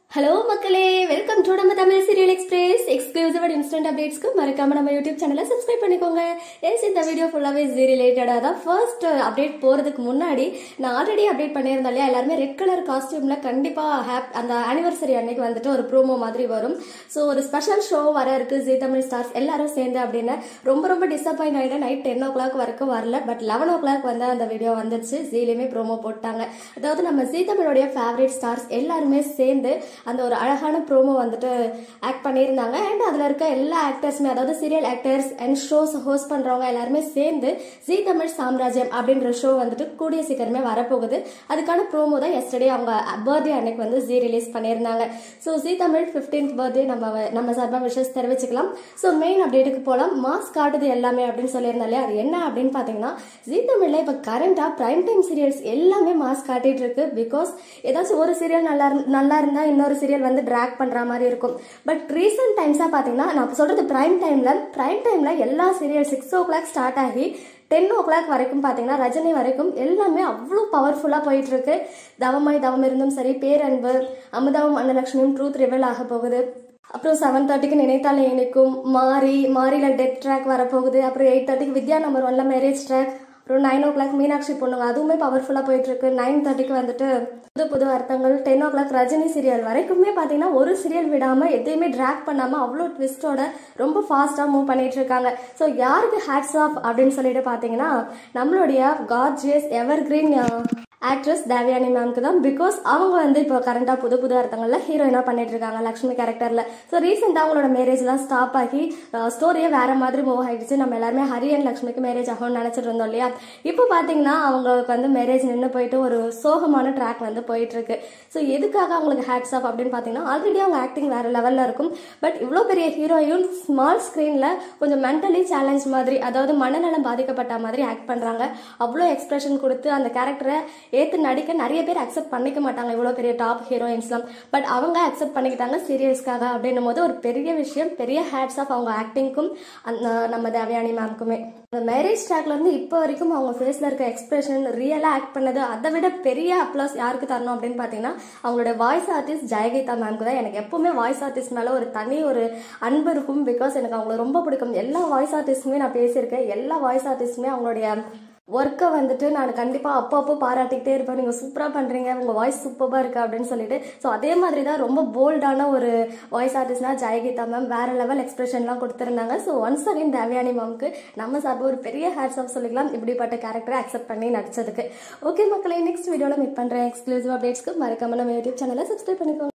hello மக்களே welcome to நம்ம Tamil serial express exclusive and instant அப்டேட்ஸ்க்கு மறக்காம நம்ம யூடியூப் சேனலை சப்ஸ்கிரைப் பண்ணிக்கோங்க எஸ் இந்த வீடியோ ஃபுல்லாவே ஜி ரிலேட்டடாக தான் ஃபர்ஸ்ட் அப்டேட் போறதுக்கு முன்னாடி நான் ஆல்ரெடி அப்டேட் பண்ணியிருந்தேன் இல்லையா எல்லாருமே ரெட் கலர் காஸ்டியூம்ல கண்டிப்பா ஹேப் அந்த ஆனிவர்சரி அன்னைக்கு வந்துட்டு ஒரு ப்ரோமோ மாதிரி வரும் ஸோ ஒரு ஸ்பெஷல் ஷோ வர இருக்கு ஜி தமிழ் ஸ்டார்ஸ் எல்லாரும் சேர்ந்து அப்படின்னு ரொம்ப ரொம்ப டிசப்பாயிண்ட் ஆகிட்டேன் நைட் டென் ஓ கிளாக் வரைக்கும் வரல பட் லெவன் ஓ கிளாக் வந்து அந்த வீடியோ வந்துச்சு ஜீலையுமே ப்ரோமோ போட்டாங்க அதாவது நம்ம ஜி தமிழோடைய ஃபேவரட் ஸ்டார்ஸ் எல்லாருமே சேர்ந்து அந்த ஒரு அழகான ப்ரோமோ வந்துட்டு ஆக்ட் பண்ணியிருந்தாங்க அண்ட் அதில் இருக்க எல்லா ஆக்டர்ஸுமே அதாவது serial actors and shows host பண்ணுறவங்க எல்லாருமே சேர்ந்து ஜி தமிழ் சாம்ராஜ்யம் அப்படின்ற ஷோ வந்துட்டு கூடிய சீக்கிரமே வரப்போகுது அதுக்கான ப்ரோமோ தான் எஸ்டர்டே அவங்க பர்த்டே அன்னைக்கு வந்து ஜி ரிலீஸ் பண்ணியிருந்தாங்க so Zee Tamil fifteenth birthday நம்ம நம்ம சார்பாக விஷஸ் தெரிவிச்சுக்கலாம் ஸோ மெயின் அப்டேட்டுக்கு போகலாம் மாஸ் காட்டுது எல்லாமே அப்படின்னு சொல்லியிருந்தாலே அது என்ன அப்படின்னு பார்த்தீங்கன்னா ஜி தமிழில் இப்போ கரண்டாக பிரைம் டைம் சீரியல்ஸ் எல்லாமே மாஸ் காட்டிட்டு இருக்கு பிகாஸ் ஏதாச்சும் ஒரு சீரியல் நல்லா இருந்- நல்லா இருந்தா இன்னொரு சீரியல் வந்து ட்ராக் பண்ற மாதிரி இருக்கும் பட் ரீசெண்ட் டைம்ஸா பாத்தீங்கன்னா நான் சொல்றது பிரைம் டைம்ல பிரைம் டைம்ல எல்லா serial six o'clock start ஆகி டென் ஓ கிளாக் வரைக்கும் பார்த்தீங்கன்னா ரஜினி வரைக்கும் எல்லாமே அவ்வளோ பவர்ஃபுல்லாக போயிட்டு இருக்கு தவமாய் தவம் இருந்தும் சரி பேரன்பு அமுதாவும் அன்னலட்சுமியும் ட்ரூத் ரிவல் ஆக போகுது அப்புறம் செவன் தேர்ட்டிக்கு நினைத்தாலே இணைக்கும் மாறி மாறியில் டெத் ட்ராக் வரப்போகுது அப்புறம் எயிட் தேர்ட்டிக்கு வித்யா நம்பர் ஒன்ல மேரேஜ் ட்ராக் அப்புறம் நைன் ஓ கிளாக் மீனாட்சி பொண்ணுங்க அதுவுமே பவர்ஃபுல்லாக போயிட்டு இருக்கு நைன் தேர்ட்டிக்கு வந்துட்டு புது புது அர்த்தங்கள் ten o'clock Rajini serial வரைக்குமே பார்த்தீங்கன்னா ஒரு சீரியல் விடாமல் எதையுமே ட்ராக் பண்ணாமல் அவ்வளோ ட்விஸ்டோட ரொம்ப ஃபாஸ்ட்டாக மூவ் பண்ணிட்டு இருக்காங்க ஸோ யாருக்கு ஹேட்ஸ் ஆஃப் அப்படின்னு சொல்லிட்டு பார்த்தீங்கன்னா நம்மளுடைய gorgeous evergreen actress Devayani மேம்க்கு தான் பிகாஸ் அவங்க வந்து இப்போ கரண்டாக புது புது அர்த்தங்கள்ல ஹீரோயினாக பண்ணிட்டு இருக்காங்க லக்ஷ்மி கேரக்டர்ல ஸோ ரீசெண்டாக அவங்களோட மேரேஜ்லாம் ஸ்டாப் ஆகி ஸ்டோரியே வேற மாதிரி மூவ் ஆயிடுச்சு நம்ம எல்லாருமே ஹரி அண்ட் லக்ஷ்மிக்கு மேரேஜ் ஆகும்னு நினைச்சிட்டு இருந்தோம் இல்லையா இப்போ பார்த்தீங்கன்னா அவங்களுக்கு வந்து மேரேஜ் நின்று போயிட்டு ஒரு சோகமான ட்ராக் வந்து போயிட்டு இருக்கு ஸோ எதுக்காக அவங்களுக்கு ஹேட்ஸ் ஆஃப் அப்படின்னு பார்த்தீங்கன்னா ஆல்ரெடி அவங்க ஆக்டிங் வேற லெவல்ல இருக்கும் பட் இவ்வளோ பெரிய ஹீரோயும் ஸ்மால் ஸ்க்ரீன்ல கொஞ்சம் மென்டலி சேலஞ்ச் மாதிரி அதாவது மனநலம் பாதிக்கப்பட்ட மாதிரி ஆக்ட் பண்றாங்க அவ்வளோ எக்ஸ்பிரஷன் கொடுத்து அந்த கேரக்டரை ஏத்து நடிக்க நிறைய பேர் அக்செப்ட் பண்ணிக்க மாட்டாங்க இவ்வளோ பெரிய டாப் ஹீரோயின்ஸ்லாம் பட் அவங்க அக்செப்ட் பண்ணிக்கிட்டாங்க சீரியல்ஸ்க்காக அப்படின்னும் போது ஒரு பெரிய விஷயம் பெரிய ஹேட்ஸ் ஆஃப் அவங்க ஆக்டிங்க்கும் அந்த நம்ம தேவயானி மேம்க்குமே அந்த மேரேஜ் ட்ராக்ல இருந்து இப்போ வரைக்கும் அவங்க ஃபேஸ்ல இருக்க எக்ஸ்பிரஷன் ரியலா ஆக்ட் பண்ணது அதை விட பெரிய அப்ளாஸ் யாருக்கு தரணும் அப்படின்னு பார்த்தீங்கன்னா அவங்களோட வாய்ஸ் ஆர்டிஸ்ட் ஜெயகீதா மேம்க்கு தான் எனக்கு எப்பவுமே வாய்ஸ் ஆர்டிஸ்ட் மேல ஒரு தனி ஒரு அன்பு இருக்கும் பிகாஸ் எனக்கு அவங்கள ரொம்ப பிடிக்கும் எல்லா வாய்ஸ் ஆர்டிஸ்ட்டுமே நான் பேசியிருக்கேன் எல்லா வாய்ஸ் ஆர்டிஸ்ட்டுமே அவங்களுடைய ஒர்க்கை வந்துட்டு நான் கண்டிப்பாக அப்போ அப்போ பாராட்டிக்கிட்டே இருப்பேன் நீங்கள் சூப்பராக பண்ணுறீங்க உங்கள் வாய்ஸ் சூப்பராக இருக்கு அப்படின்னு சொல்லிட்டு ஸோ அதே மாதிரி தான் ரொம்ப போல்டான ஒரு வாய்ஸ் ஆர்டிஸ்ட்னா ஜெயகீதா மேம் வேற லெவல் எக்ஸ்பிரஷன்லாம் கொடுத்துருந்தாங்க ஸோ ஒன்ஸ் அகைன் தேவயானி மேம்க்கு நம்ம சார்பு ஒரு பெரிய ஹேட்ஸ் ஆஃப் சொல்லிக்கலாம் இப்படிப்பட்ட கேரக்டரை அக்செப்ட் பண்ணி நடிச்சதுக்கு ஓகே மக்களே நெக்ஸ்ட் வீடியோவில் மீட் பண்ணுறேன் எக்ஸ்க்ளூசிவ் அப்டேட்ஸ்க்கு மறக்காம நம்ம யூடியூப் சேனலை சப்ஸ்கிரைப் பண்ணிக்கோங்க